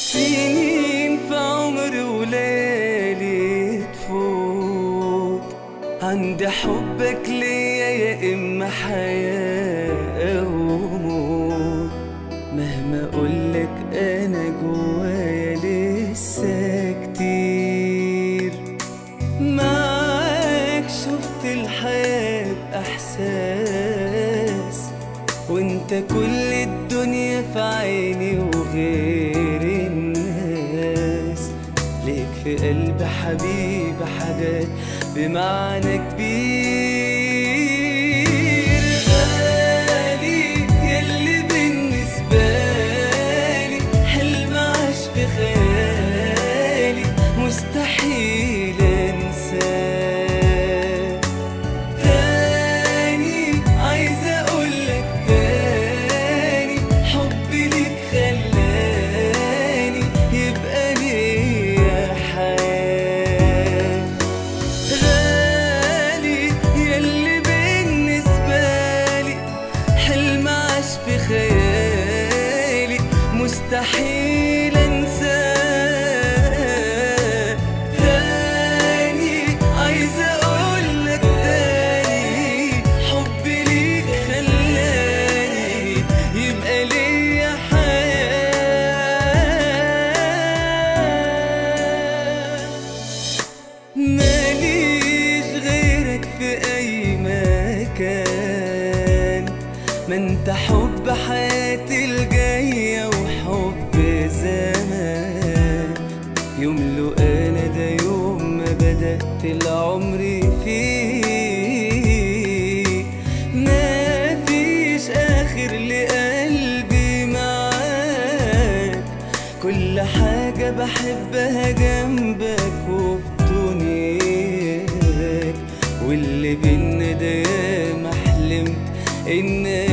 سنين في عمر وليالي تفوت عندي حبك ليا يا إما حياة أو موت مهما أقولك أنا جوايا لسه كتير معاك شفت الحياة بإحساس وانت كل الدنيا في عيني وغير الناس ليك في قلبي حبيبي حاجات بمعنى كبير غالي يلي بالنسبة لي حلم عاش في خيالي مستحيل انساه تاني عايزة اقولك تاني حبي ليك خلاني يبقى ليا حياة غالي يلي بالنسبة لي حلم عاش في خيالي مستحيل انساه تاني عايزة اقولك تاني حبي ليك خلاني يبقى ليا حياة ماليش غيرك في أي مكان ما انت حب حياتي الجاية وحب زمان يوم لو أنا ده يوم ما بدأت العمر فيه ما فيش آخر لقلبي معاك كل حاجة بحبها جنبك وفي دنياك واللي بينا ده ياما حلمت إن